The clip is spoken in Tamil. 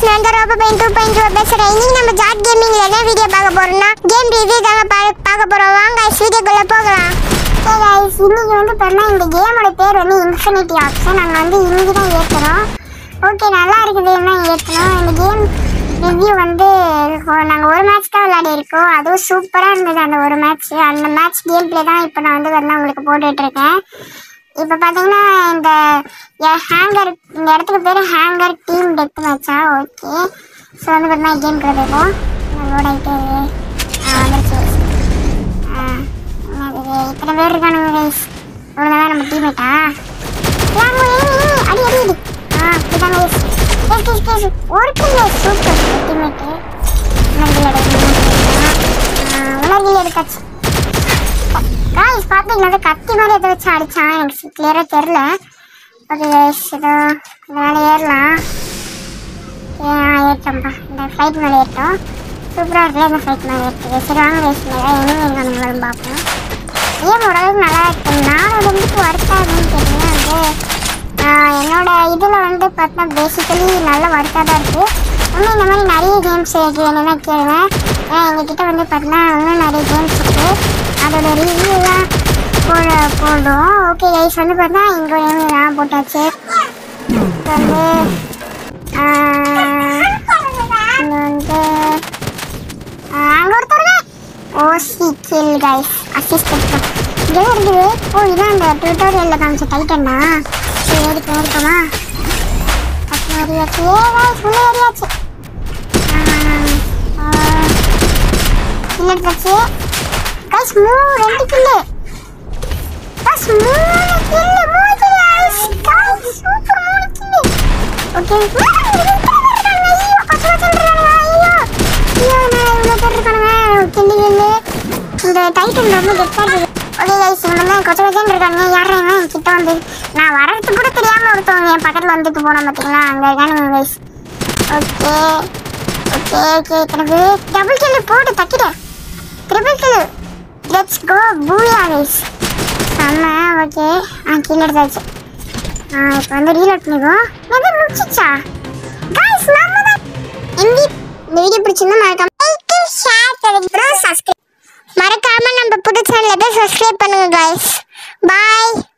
கைஸ் நான் தான் robo pain two point two பேசுறேன் இன்னைக்கு நம்ம ஜாட் கேமிங்ல என்ன வீடியோ பார்க்க போறோம்னா கேம் ரிவ்யூ தாங்க பா- பார்க்க போறோம் வாங்க guys வீடியோக்குள்ள போகலாம் ஓகே கைஸ் இன்னைக்கு வந்து பாருங்க இந்த கேமோட பேர் வந்து இன்ஃபினிட்டி ஆப்ஷன் நாங்கள் வந்து இன்னைக்கு தான் ஏற்றுறோம் ஓகே நல்லா இருக்குது என்ன ஏற்றணும் இந்த கேம் ரிவ்யூ வந்து நாங்கள் ஒரு மேட்ச் தான் விளையாடி இருக்கோம் அதுவும் சூப்பராக இருந்தது அந்த ஒரு மேட்ச் அந்த மேட்ச் கேம் ப்ளே தான் இப்போ நான் வந்து வரலாம் உங்களுக்கு போட்டுட்டு இருக்கேன் இப்போ பார்த்தீங்கன்னா இந்த ஹேங்கர் இந்த இடத்துக்கு பேர் ஹேங்கர் டீம் டெத் மேட்சா ஓகே ஸோ வந்து பார்த்தீங்கன்னா கேம் போயிருக்கோம் லோட் ஆகிட்டு வந்துருச்சு ஆ, என்னது இத்தனை பேர் இருக்கானுங்க கைஸ் இவ்வளோதான் நம்ம டீம்மேட்டா அடி அடி அடி ஆ இதுதான் கைஸ் கேஸ் கேஸ் கேஸ் ஒரு கில் சூப்பர் டீம்மேட்டு உணர்வில் எடுத்தாச்சு காய்ஸ் பார்த்தீங்கன்னா கத்தி மாதிரி எதை வச்சு அடிச்சான் எனக்கு கிளியராக தெரில ஓகே கைஸ் ஏதோ மேலே ஏறலாம் ஏன் ஏற்றோம்ப்பா இந்த ஃப்ளைட் மேலே ஏற்றோம் சூப்பராக இருக்குல்ல இந்த ஃப்ளைட் மேலே ஏற்றுது சரி வாங்க கைஸ் நிறையா இனிமே இருக்கானுங்களும் பார்ப்போம் ஏன் ஓரளவுக்கு நல்லா இருக்கு நான் வந்து ஒர்க் ஆகுதுன்னு தெரியல வந்து ஆஹ், என்னோட இதில் வந்து பார்த்தா பேசிக்கலி நல்ல ஒர்க்காக தான் இருக்குது இன்னும் இந்த மாதிரி நிறைய கேம்ஸ் வேணும்னா கேளுவேன் ஏன்னா எங்ககிட்ட வந்து பார்த்தீங்கன்னா இன்னும் நிறைய கேம்ஸ் இருக்குது அதோட ரிவ்யூலாம் போட போடுறோம் ஓகே கைஸ் வந்து பார்த்தா இங்கே நான் போட்டாச்சு இப்போ வந்து ஆஹ், இங்க வந்து ஆஹ், அங்க ஒருத்தருங்க ஓசி கில் கைஸ் அசிஸ்ட் இங்கே இருக்குது ஓ இதான் அந்த டுட்டோரியலில் காமிச்ச டைட்டன்னா சரி ஏறிக்கும் ஏறிக்கோமா பத்து ஏறியாச்சு ஏ கைஸ் உள்ளே ஏறியாச்சு கில் எடுத்தாச்சு கைஸ் மூணு ரெண்டு கில்லு கைஸ் மூணு கில்லு மூணு கில்லு கைஸ் கைஸ் சூப்பர் மூணு கில்லு ஓகே ஐயோ பச்சை பச்சைன்றானுங்க ஐயோ ஐயோ நான் இவ்வளோ பேர் இருக்கானுங்க கில்லு கில்லு இந்த டைட்டன் ரொம்ப கெத்தாக இருக்குது ஓகே கைஸ் இவங்க தான் கொச்ச கொச்சன்னு இருக்காங்க யாரும் இவன் கிட்ட வந்து நான் வரதுக்கு கூட தெரியாமல் ஒருத்தவங்க என் பக்கத்தில் வந்துட்டு போனோம் பார்த்தீங்களா அங்கே இருக்கானுங்க கைஸ் ஓகே ஓகே ஓகே எனக்கு டபுள் கில்லு போட்டு தக்கிட்டேன் ட்ரிபிள் கில்லு லெட்ஸ் கோ பூயா கைஸ் செம்ம ஓகே ஆ கீழே எடுத்தாச்சு ஆ இப்போ வந்து ரீலோட் பண்ணிக்குவோம் எது முடிச்சிச்சா கைஸ் நம்ம தான் இந்த இந்த வீடியோ பிடிச்சிருந்தா மறக்காம லைக் ஷேர் அப்புறம் சப்ஸ்கிரைப் மறக்காம நம்ம புது சேனலை போய் சப்ஸ்கிரைப் பண்ணுங்க கைஸ் பாய்